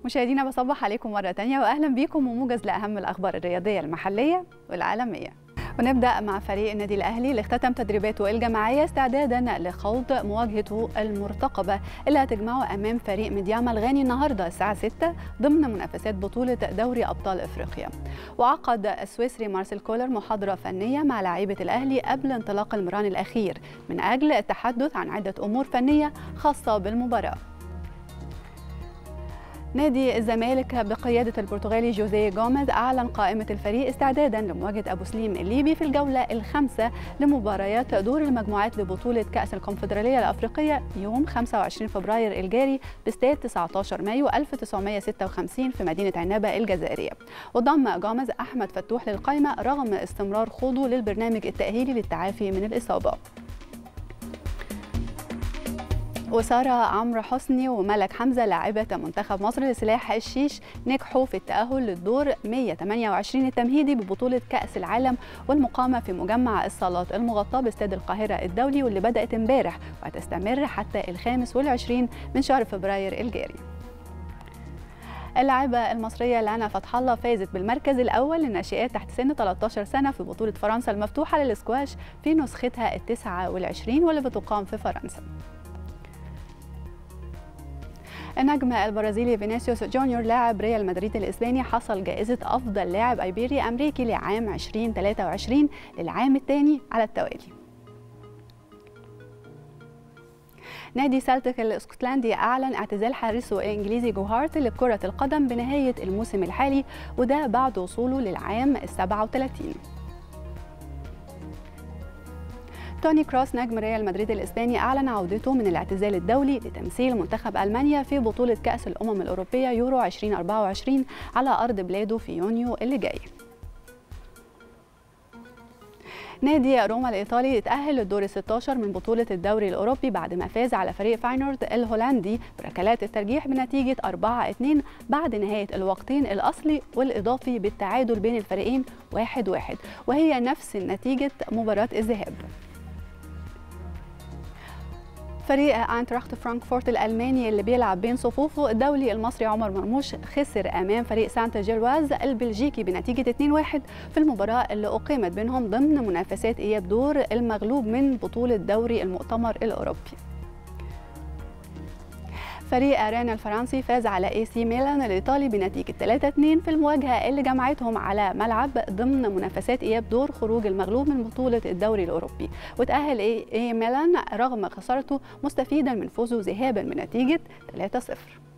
مشاهدينا بصبح عليكم مرة تانية وأهلا بيكم وموجز لأهم الأخبار الرياضية المحلية والعالمية ونبدأ مع فريق النادي الأهلي اللي اختتم تدريباته الجماعية استعدادا لخوض مواجهته المرتقبة اللي هتجمعه أمام فريق مدياما الغاني النهاردة الساعة 6 ضمن منافسات بطولة دوري أبطال إفريقيا وعقد السويسري مارسيل كولر محاضرة فنية مع لاعيبة الأهلي قبل انطلاق المران الأخير من أجل التحدث عن عدة أمور فنية خاصة بالمباراة نادي الزمالك بقيادة البرتغالي جوزيه جوميز أعلن قائمة الفريق استعدادا لمواجهة أبو سليم الليبي في الجولة الخامسة لمباريات دور المجموعات لبطولة كأس الكونفدرالية الأفريقية يوم 25 فبراير الجاري باستاد 19 مايو 1956 في مدينة عنابة الجزائرية وضم جوميز أحمد فتوح للقائمة رغم استمرار خوضه للبرنامج التأهيلي للتعافي من الإصابة وسارة عمرو حسني وملك حمزة لاعبة منتخب مصر لسلاح الشيش نجحوا في التأهل للدور 128 التمهيدي ببطولة كأس العالم والمقامة في مجمع الصالات المغطاة باستاد القاهرة الدولي واللي بدأت امبارح وهتستمر حتى الخامس والعشرين من شهر فبراير الجاري اللاعبة المصرية لانا فتح الله فازت بالمركز الأول للناشئات تحت سن 13 سنة في بطولة فرنسا المفتوحة للسكواش في نسختها التسعة والعشرين واللي بتقام في فرنسا النجم البرازيلي فينيسيوس جونيور لاعب ريال مدريد الاسباني حصل جائزه افضل لاعب ايبيري امريكي لعام 2023 للعام الثاني على التوالي نادي سلتك الاسكتلندي اعلن اعتزال حارسه الانجليزي جو هارت لكره القدم بنهايه الموسم الحالي وده بعد وصوله للعام ال 37 توني كروس نجم ريال مدريد الاسباني اعلن عودته من الاعتزال الدولي لتمثيل منتخب المانيا في بطوله كاس الامم الاوروبيه يورو 2024 على ارض بلاده في يونيو اللي جاي نادي روما الايطالي اتاهل للدور 16 من بطوله الدوري الاوروبي بعد ما فاز على فريق فاينورد الهولندي بركلات الترجيح بنتيجه 4-2 بعد نهايه الوقتين الاصلي والاضافي بالتعادل بين الفريقين 1-1 وهي نفس نتيجه مباراه الذهاب فريق اينتراخت فرانكفورت الالماني اللي بيلعب بين صفوفه الدولي المصري عمر مرموش خسر امام فريق سانتا جيرواز البلجيكي بنتيجه 2-1 في المباراه اللي اقيمت بينهم ضمن منافسات اياب دور المغلوب من بطوله دوري المؤتمر الاوروبي فريق ارينا الفرنسي فاز على اي سي ميلان الايطالي بنتيجه 3-2 في المواجهه اللي جمعتهم على ملعب ضمن منافسات اياب دور خروج المغلوب من بطوله الدوري الاوروبي وتاهل اي ميلان رغم خسارته مستفيدا من فوزه ذهابا بنتيجه 3-0